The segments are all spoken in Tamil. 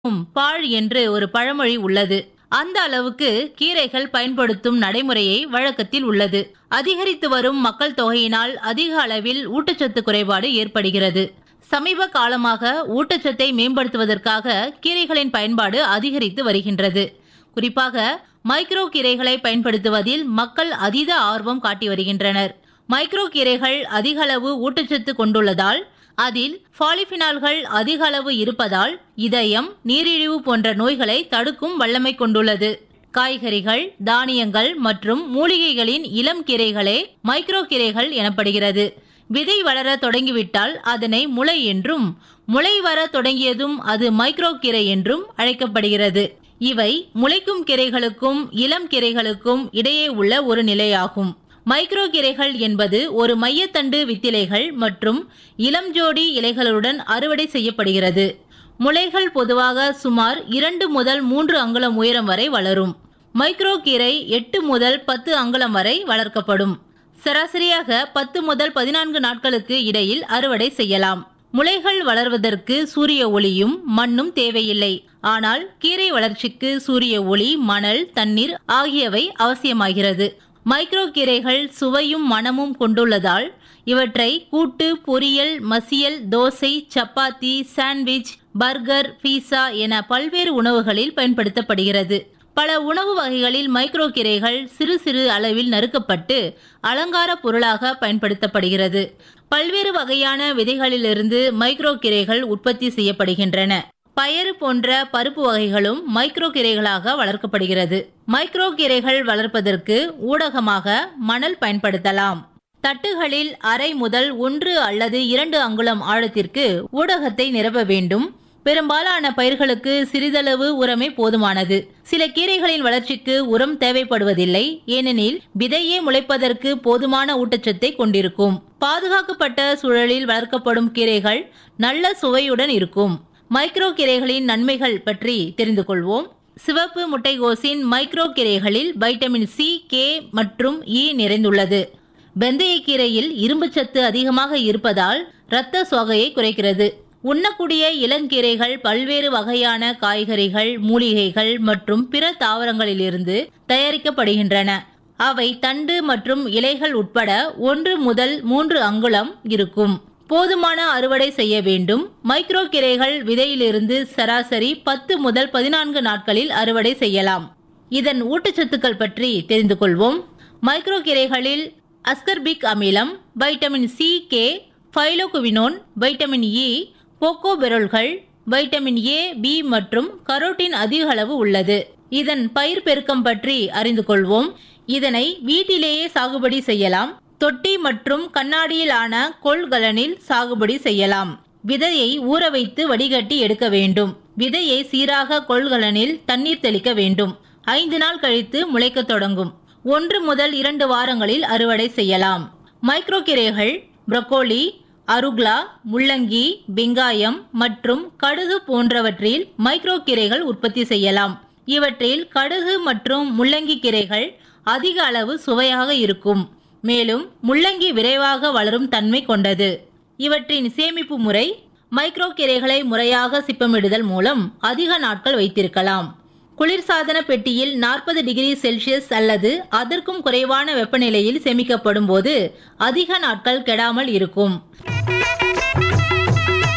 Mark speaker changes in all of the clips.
Speaker 1: ம், பாழ் என்று ஒரு பழமொழி உள்ளது அந்த அளவுக்கு கீரைகள் பயன்படுத்தும் நடைமுறையை வழக்கத்தில் உள்ளது அதிகரித்து வரும் மக்கள் தொகையினால் அதிக அளவில் ஊட்டச்சத்து குறைபாடு ஏற்படுகிறது சமீப காலமாக ஊட்டச்சத்தை மேம்படுத்துவதற்காக கீரைகளின் பயன்பாடு அதிகரித்து வருகின்றது குறிப்பாக மைக்ரோ கீரைகளை பயன்படுத்துவதில் மக்கள் அதீத ஆர்வம் காட்டி வருகின்றனர் மைக்ரோ கீரைகள் அதிக அளவு ஊட்டச்சத்து கொண்டுள்ளதால் அதில் பாலிபினால்கள் அதிக அளவு இருப்பதால் இதயம் நீரிழிவு போன்ற நோய்களை தடுக்கும் வல்லமை கொண்டுள்ளது காய்கறிகள் தானியங்கள் மற்றும் மூலிகைகளின் இளம் கீரைகளே மைக்ரோ கீரைகள் எனப்படுகிறது விதை வளர தொடங்கிவிட்டால் அதனை முளை என்றும் முளை வர தொடங்கியதும் அது மைக்ரோ கீரை என்றும் அழைக்கப்படுகிறது இவை முளைக்கும் கீரைகளுக்கும் இளம் கீரைகளுக்கும் இடையே உள்ள ஒரு நிலையாகும் மைக்ரோ கீரைகள் என்பது ஒரு மையத்தண்டு வித்திலைகள் மற்றும் இளம் ஜோடி இலைகளுடன் அறுவடை செய்யப்படுகிறது முளைகள் பொதுவாக சுமார் இரண்டு முதல் மூன்று அங்குலம் உயரம் வரை வளரும் மைக்ரோ கீரை எட்டு முதல் பத்து அங்குலம் வரை வளர்க்கப்படும் சராசரியாக பத்து முதல் பதினான்கு நாட்களுக்கு இடையில் அறுவடை செய்யலாம் முளைகள் வளர்வதற்கு சூரிய ஒளியும் மண்ணும் தேவையில்லை ஆனால் கீரை வளர்ச்சிக்கு சூரிய ஒளி மணல் தண்ணீர் ஆகியவை அவசியமாகிறது மைக்ரோ கீரைகள் சுவையும் மணமும் கொண்டுள்ளதால் இவற்றை கூட்டு பொரியல் மசியல் dosa chapati sandwich burger pizza என பல்வேறு உணவுகளில் பயன்படுத்தப்படுகிறது பல உணவு வகைகளில் மைக்ரோ கீரைகள் சிறு சிறு அளவில் நறுக்கப்பட்டு அலங்கார பொருளாக பயன்படுத்தப்படுகிறது பல்வேறு வகையான விதைகளிலிருந்து மைக்ரோ கீரைகள் உற்பத்தி செய்யப்படுகின்றன பயறு போன்ற பருப்பு வகைகளும் மைக்ரோ கீரைகளாக வளர்க்கப்படுகிறது மைக்ரோ கீரைகள் வளர்ப்பதற்கு ஊடகமாக மணல் பயன்படுத்தலாம் தட்டுகளில் அரை முதல் ஒன்று அல்லது இரண்டு அங்குலம் ஆழத்திற்கு ஊடகத்தை நிரப்ப வேண்டும் பெரும்பாலான பயிர்களுக்கு சிறிதளவு உரமே போதுமானது சில கீரைகளின் வளர்ச்சிக்கு உரம் தேவைப்படுவதில்லை ஏனெனில் விதையே முளைப்பதற்கு போதுமான ஊட்டச்சத்தை கொண்டிருக்கும் பாதுகாக்கப்பட்ட சூழலில் வளர்க்கப்படும் கீரைகள் நல்ல சுவையுடன் இருக்கும் மைக்ரோ கீரைகளின் நன்மைகள் பற்றி தெரிந்து கொள்வோம் சிவப்பு முட்டைகோசின் மைக்ரோ கீரைகளில் வைட்டமின் சி கே மற்றும் இ நிறைந்துள்ளது வெந்தயக்கீரையில் இரும்புச்சத்து அதிகமாக இருப்பதால் இரத்த சோகையை குறைக்கிறது உண்ணக்கூடிய இளங்கீரைகள் பல்வேறு வகையான காய்கறிகள் மூலிகைகள் மற்றும் பிற தாவரங்களிலிருந்து தயாரிக்கப்படுகின்றன அவை தண்டு மற்றும் இலைகள் உட்பட ஒன்று முதல் மூன்று அங்குலம் இருக்கும் போதுமான அறுவடை செய்ய வேண்டும் மைக்ரோ கீரைகள் விதையிலிருந்து சராசரி பத்து முதல் பதினான்கு நாட்களில் அறுவடை செய்யலாம் இதன் ஊட்டச்சத்துக்கள் பற்றி தெரிந்து கொள்வோம் மைக்ரோ கீரைகளில் அஸ்கர்பிக் அமிலம் vitamin C K phylloquinone vitamin E tocopherols vitamin A B மற்றும் கரோட்டின் அதிக அளவு உள்ளது இதன் பயிர் பெருக்கம் பற்றி அறிந்து கொள்வோம் இதனை வீட்டிலேயே சாகுபடி செய்யலாம் தொட்டி மற்றும் கண்ணாடியிலான கொள்கலனில் சாகுபடி செய்யலாம் விதையை ஊற வைத்து வடிகட்டி எடுக்க வேண்டும் விதையை சீராக கொள்கலனில் தண்ணீர் தெளிக்க வேண்டும் ஐந்து நாள் கழித்து முளைக்கத் தொடங்கும் ஒன்று முதல் இரண்டு வாரங்களில் அறுவடை செய்யலாம் மைக்ரோ கீரைகள் புரோக்கோலி அருக்லா முள்ளங்கி வெங்காயம் மற்றும் கடுகு போன்றவற்றில் மைக்ரோ கீரைகள் உற்பத்தி செய்யலாம் இவற்றில் கடுகு மற்றும் முள்ளங்கி கீரைகள் அதிக அளவு சுவையாக இருக்கும் மேலும் முள்ளங்கி விரைவாக வளரும் தன்மை கொண்டது இவற்றின் சேமிப்பு முறை மைக்ரோ கீரைகளை முறையாக சிப்பமிடுதல் மூலம் அதிக நாட்கள் வைத்திருக்கலாம் குளிர்சாதன பெட்டியில் நாற்பது டிகிரி செல்சியஸ் அல்லது அதற்கும் குறைவான வெப்பநிலையில் சேமிக்கப்படும் போது அதிக நாட்கள் கெடாமல் இருக்கும்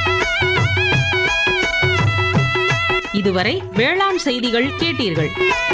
Speaker 2: இதுவரை வேளாண் செய்திகள் கேட்டீர்கள்